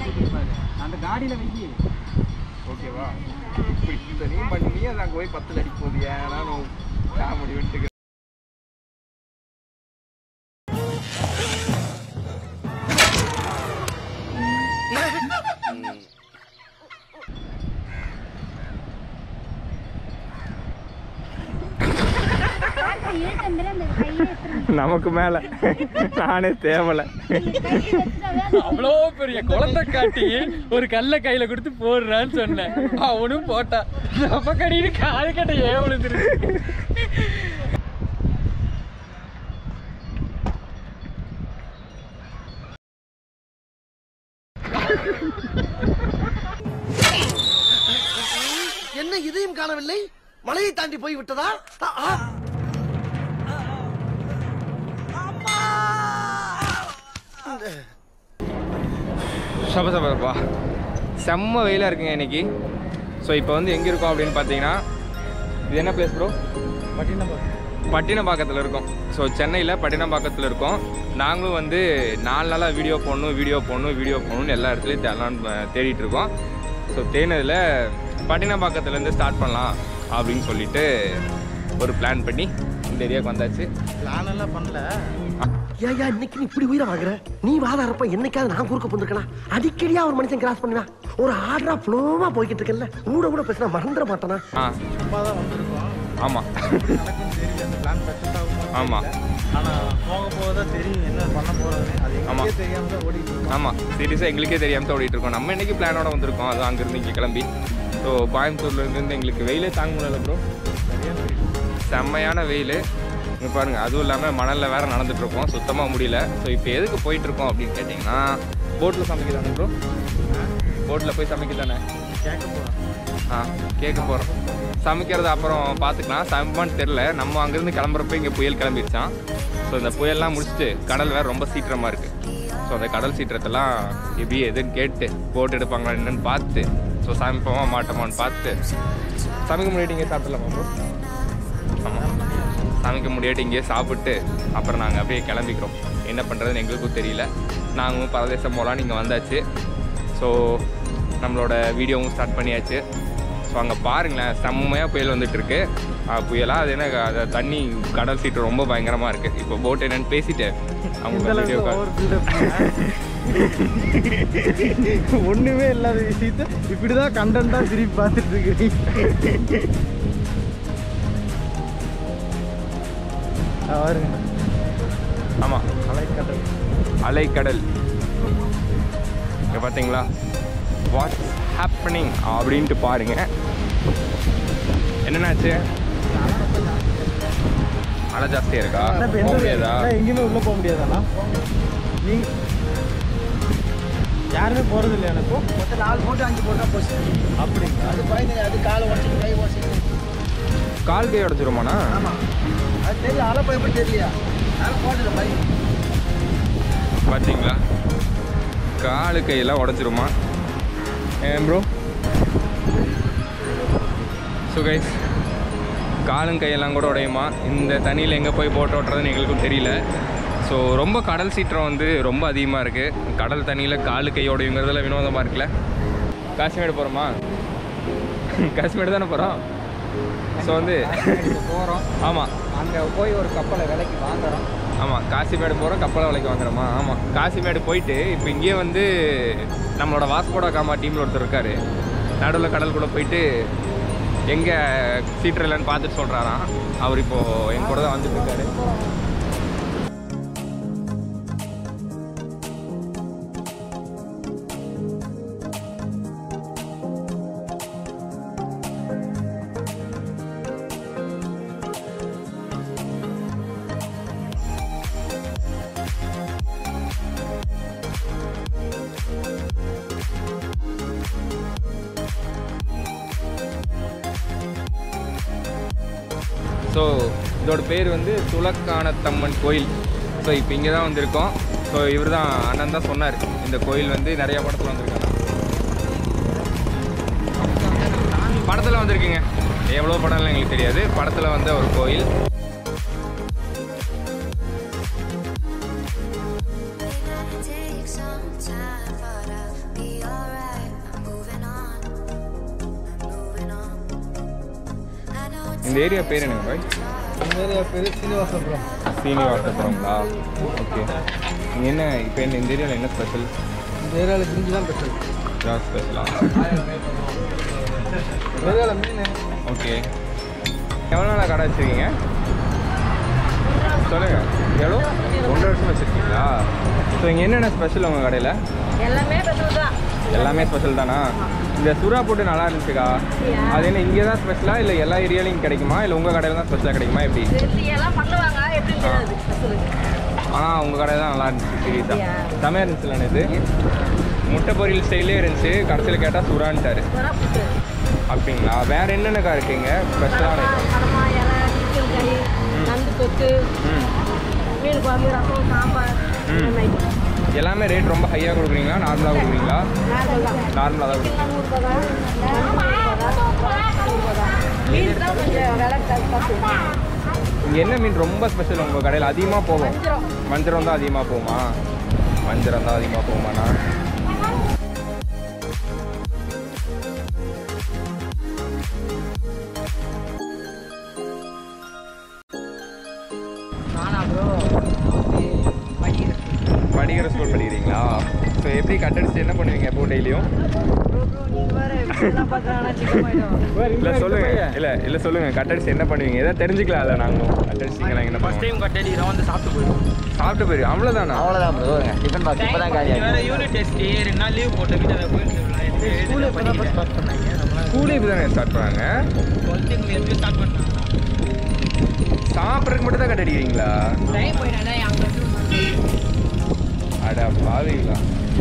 இருக்குது பாரு அந்த காடியில வெயி ஓகேவா இப்போ இத்தனையும் பண்ணி அது அங்கே போய் பத்தில் அடிக்க போகுது ஏன்னா நான் காமெடி விட்டுக்கு இழுத்தந்திர அந்த கையை எடுத்துரு. நமக்கு மேலே நானே தேவலை கையை எடுத்துட்டாவே அது அவ்வளோ பெரிய குளத்தை காட்டி ஒரு கல்லை கையில கொடுத்து போடுறான்னு சொன்னேன் அவனும் போட்டான் நம்ம கடின்னு கால் கட்ட ஏன் விழுந்துருக்கு என்ன இதையும் காணவில்லை மலையை தாண்டி போய் விட்டதா ஆ, ஆ. சப சபப்பா செம்ம வெயிலாக இருக்குங்க இன்னைக்கு ஸோ இப்போ வந்து எங்கே இருக்கோம் அப்படின்னு பார்த்தீங்கன்னா இது என்ன பிளேஸ் ப்ரோ பட்டினப்பாக்கத்தில் இருக்கோம் ஸோ சென்னையில் பட்டினப்பாக்கத்தில் இருக்கோம் நாங்களும் வந்து நாலு நாளாக வீடியோ போடணும் வீடியோ போடணும் வீடியோ போடணும்னு எல்லா இடத்துலையும் தேடலான்னு தேடிட்டு இருக்கோம் ஸோ தேனதில் பட்டினப்பாக்கத்துலேருந்து ஸ்டார்ட் பண்ணலாம் அப்படின்னு சொல்லிட்டு ஒரு பிளான் பண்ணி இந்த ஏரியாவுக்கு வந்தாச்சு பிளான் எல்லாம் பண்ணல ஏய்யா இன்னைக்கு நீ இப்படி உயிரை வாங்குற நீ வாதாரப்ப என்னைக்காவது நான் குறுக்க போந்திருக்கனா அடிக்கடியா ஒரு மனுஷன் கிராஸ் பண்ணுவா ஒரு ஆர்டரா ஃப்ளோவா போய்கிட்டு இருக்கல ஊட ஊட பேசினா மறந்துட மாட்டானா ஆ சும்மா தான் வந்திருக்கோம் ஆமாம் எனக்கும் தெரியல அந்த பிளான் சக்ஸஸ் ஆகுமா ஆமா. ஆனா போக போக தான் தெரியும் என்ன பண்ண போறோம்னு அது ஆமா. எங்களுக்கே தெரியாம தான் ஓடிட்டு இருக்கோம் ஆமாம் சீரியஸாக எங்களுக்கே தெரியாமல் தான் ஓடிட்டு இருக்கோம் நம்ம இன்னைக்கு பிளானோட வந்திருக்கோம் அது அங்கேருந்து இங்கே கிளம்பி ஸோ கோயம்புத்தூர்லேருந்து எங்களுக்கு வெயிலே தாங்க முடியல ப்ரோ செம்மையான வெயில் இங்கே பாருங்கள் அதுவும் இல்லாமல் மணலில் வேறு நடந்துட்டுருக்கோம் சுத்தமாக முடியல ஸோ இப்போ எதுக்கு போயிட்டுருக்கோம் அப்படின்னு கேட்டிங்கன்னா போட்டில் சமைக்க தானே ப்ரோ போட்டில் போய் சமைக்க தானே கேட்க போறோம் ஆ கேட்க போகிறோம் சமைக்கிறது அப்புறம் பார்த்துக்கலாம் சமைப்பான்னு தெரில நம்ம அங்கேருந்து கிளம்புறப்ப இங்கே புயல் கிளம்பிடுச்சான் ஸோ இந்த புயல்லாம் முடிச்சுட்டு கடல் வேறு ரொம்ப சீக்கிரமாக இருக்குது ஸோ அந்த கடல் சீற்றத்தெல்லாம் எப்படி எதுன்னு கேட்டு போட் எடுப்பாங்களா என்னன்னு பார்த்து ஸோ சமைப்போமா மாட்டோமான்னு பார்த்து சமைக்க முடியாட்டி இங்கே சாப்பிடலாமா ப்ரோ ஆமாம் சமைக்க முடியாட்டி இங்கேயே சாப்பிட்டு அப்புறம் நாங்கள் அப்படியே கிளம்பிக்கிறோம் என்ன பண்ணுறதுன்னு எங்களுக்கும் தெரியல நாங்களும் பரதேசம் போகலாம் நீங்கள் வந்தாச்சு ஸோ நம்மளோட வீடியோவும் ஸ்டார்ட் பண்ணியாச்சு ஸோ அங்கே பாருங்களேன் செம்மையாக புயல் வந்துட்டு இருக்கு ஆ, புயலா அது என்ன அது தண்ணி கடல் சீட்டு ரொம்ப பயங்கரமாக இருக்குது இப்போ போட் என்னன்னு பேசிட்டு அவங்க வீடியோ கால் ஓவர் பில்டப் ஒண்ணுமே இல்லாத விஷயத்த இப்படிதான் கண்டென்ட்டா திருப்பி பார்த்துட்டு இருக்கிறீங்க பாருங்க ஆமாம் அலைக்கடல் அலைக்கடல் இங்கே பார்த்தீங்களா வாட்ஸ் ஹேப்பனிங் அப்படின்ட்டு பாருங்க என்னென்னாச்சு அலை ஜாஸ்தியாக இருக்கா இப்ப போக எந்த முடியாதா அண்ணா, எங்கேயுமே உள்ள போக முடியாதாண்ணா நீங்க யாருமே போறது இல்லையா இப்போ மொத்தம் நாலு போட்டு அஞ்சு போட்டா போச்சு அப்படிங்களா அது பயந்து அது காலை உடச்சிட்டு கை உடச்சிட்டு கால் கை உடச்சிருமாண்ணா ஆமா அது தெரியல அலை போய் எப்படி தெரியலையா நான் போட்டுல பையன் பார்த்தீங்களா காலு கையெல்லாம் உடச்சிருமா ஏன் ப்ரோ ஸோ கைஸ் காலும் கையெல்லாம் கூட உடையுமா இந்த தண்ணியில் எங்கே போய் போட்டு ஓட்டுறதுன்னு எங்களுக்கும் தெரியல ஸோ ரொம்ப கடல் சீற்றம் வந்து ரொம்ப அதிகமாக இருக்குது கடல் தண்ணியில் காலு கை உடையுங்கிறதுல வினோதமாக இருக்குல்ல காஷ்மீர் போகிறோமா காஷ்மீர் தானே போகிறோம் ஸோ வந்து போறோம் ஆமாம் அங்க போய் ஒரு கப்பலை விலைக்கு வாங்குறோம் ஆமாம் காசிமேடு போகிறோம் கப்பலை விலைக்கு வாங்குறோமா ஆமாம் காசிமேடு போயிட்டு இப்போ இங்கேயே வந்து நம்மளோட வாஸ்கோட காமா டீமில் ஒருத்தர் இருக்கார் நடுவில் கடலுக்குள்ளே போயிட்டு எங்கே சீட்டர் இல்லைன்னு பார்த்துட்டு சொல்கிறாராம் அவர் இப்போது என் கூட தான் வந்துட்டு இருக்காரு ஸோ இதோட பேர் வந்து துலக்கானத்தம்மன் கோயில் ஸோ இப்போ இங்கே தான் வந்திருக்கோம் ஸோ இவர் தான் அண்ணன் தான் சொன்னார் இந்த கோயில் வந்து நிறைய படத்தில் வந்திருக்காங்க படத்தில் வந்திருக்குங்க எவ்வளோ படம்லாம் எங்களுக்கு தெரியாது படத்தில் வந்த ஒரு கோயில் Take some time, but I'll be இந்த ஏரியா பேர் என்னங்க பாய் இந்த ஏரியா பேர் சீனிவாசபுரம் சீனிவாசபுரங்களா ஓகே இங்கே என்ன இப்போ என்ன இந்த ஏரியாவில் என்ன ஸ்பெஷல் இந்த ஏரியாவில் பிரிஞ்சு தான் பெட்ரோல் ஜாஸ் ஸ்பெஷலா இந்த ஏரியாவில் மீன் ஓகே எவ்வளோ நாளாக கடை வச்சுருக்கீங்க சொல்லுங்கள் எவ்வளோ ஒன்றரை வருஷம் வச்சுருக்கீங்களா ஸோ இங்கே என்னென்ன ஸ்பெஷல் உங்கள் கடையில் எல்லாமே பெட்ரோல் தான் எல்லாமே ஸ்பெஷல் தானா இந்த சுறா போட்டு நல்லா இருந்துச்சுக்கா அது என்ன இங்கே தான் ஸ்பெஷலா இல்லை எல்லா ஏரியாலையும் கிடைக்குமா இல்லை உங்கள் கடையில் தான் ஸ்பெஷலாக கிடைக்குமா எப்படி திருச்சி எல்லாம் பண்ணுவாங்க எப்படின்னு தெரியாது சொல்லுங்க ஆனால் உங்கள் கடை தான் நல்லா இருந்துச்சு சீரியஸாக அப்படியா? செமையாக இருந்துச்சுல இது முட்டை பொரியல் ஸ்டைலே இருந்துச்சு கடைசியில் கேட்டால் சுறான்ட்டாரு சுறா புட்டு அப்படிங்களா வேற என்னென்னக்கா இருக்குங்க ஸ்பெஷலான ஐட்டம் கடமா இலை சிக்கன் கறி நண்டு தொக்கு ம் மீன் குழம்பு ரசம் சாம்பார் ம். இந்த மாதிரி எல்லாமே ரேட் ரொம்ப ஹையாக கொடுக்குறீங்களா நார்மலாக கொடுக்குறீங்களா நார்மல் தான் நார்மலாக தான் கொடுக்குறீங்க நூறுரூபா தான் நூறுரூபா தான் மீன் தான் கொஞ்சம் விலை கஷ்டம் இங்கே என்ன மீன் ரொம்ப ஸ்பெஷல் உங்கள் கடையில் அதிகமாக போகும் வஞ்சிரம். வஞ்சரம் தான் அதிகமாக போகுமா வஞ்சரம் தான் அதிகமாக போகுமாண்ணா படிக்கிற ஸ்கூல் படிக்கிறீங்களா ஸோ எப்படி கட்டடிச்சு என்ன பண்ணுவீங்க எப்போ டெய்லியும் இல்லை சொல்லுங்க இல்லை இல்லை சொல்லுங்க கட்டடிச்சு என்ன பண்ணுவீங்க எதாவது தெரிஞ்சுக்கலாம்ல நாங்களும் கட்டடிச்சிங்களா என்ன ஃபர்ஸ்ட் பண்ணுவோம் டைம் கட்டடிக்கிறோம் வந்து சாப்பிட்டு போயிடுவோம் சாப்பிட்டு போயிரு அவ்வளோதானா அவ்வளோதான் ப்ரோ டிஃபன் பாக்ஸ் இப்போ தான் காலி இது வேற யூனிட் டெஸ்ட் ரெண்டு நாள் லீவ் போட்டு வீட்டில் அதை போயிட்டு ஸ்கூலே பண்ணிக்கிறேன் ஸ்கூலே இப்போ தானே ஸ்டார்ட் பண்ணாங்க டுவெல்த்து எதுவும் ஸ்டார்ட் பண்ணாங்க சாப்பிட்றதுக்கு மட்டும் தான் கட்டடிக்கிறீங்களா டைம் போயிட்டாங்க அங்கே அட பாவீங்களா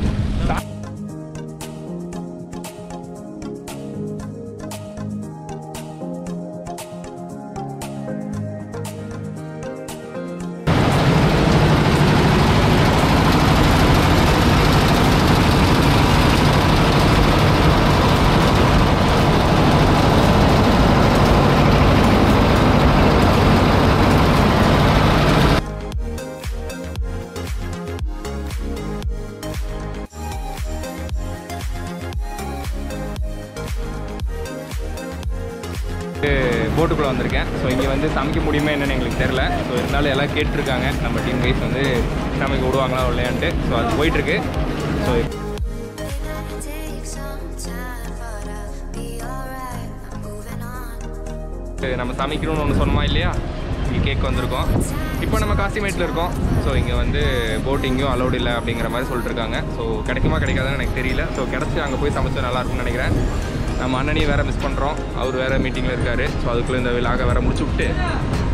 போட்டுக்குள்ளே வந்திருக்கேன் ஸோ இங்கே வந்து சமைக்க முடியுமா என்னன்னு எங்களுக்கு தெரில ஸோ இருந்தாலும் எல்லாம் கேட்டிருக்காங்க நம்ம டீம் கைஸ் வந்து சமைக்க விடுவாங்களா இல்லையான்ட்டு ஸோ அது போயிட்டுருக்கு so Take some time, but I'll be alright. I'm moving on. நம்ம சமைக்கணும்னு ஒன்று சொன்னோமா இல்லையா இங்கே கேக் வந்திருக்கோம் இப்போ நம்ம காசிமேட்டில் இருக்கோம் ஸோ இங்கே வந்து போட்டிங்கும் அலௌட் இல்லை அப்படிங்கிற மாதிரி சொல்லிட்டு இருக்காங்க ஸோ கிடைக்குமா கிடைக்காதுன்னு எனக்கு தெரியல ஸோ கிடச்சி அங்கே போய் சமைச்சா நல்லா இருக்கும்னு நினைக்கிறேன் நம்ம அண்ணனையும் வேறு மிஸ் பண்ணுறோம் அவர் வேறு மீட்டிங்கில் இருக்கார் ஸோ அதுக்குள்ளே இந்த விழாக வேறு முடிச்சு விட்டு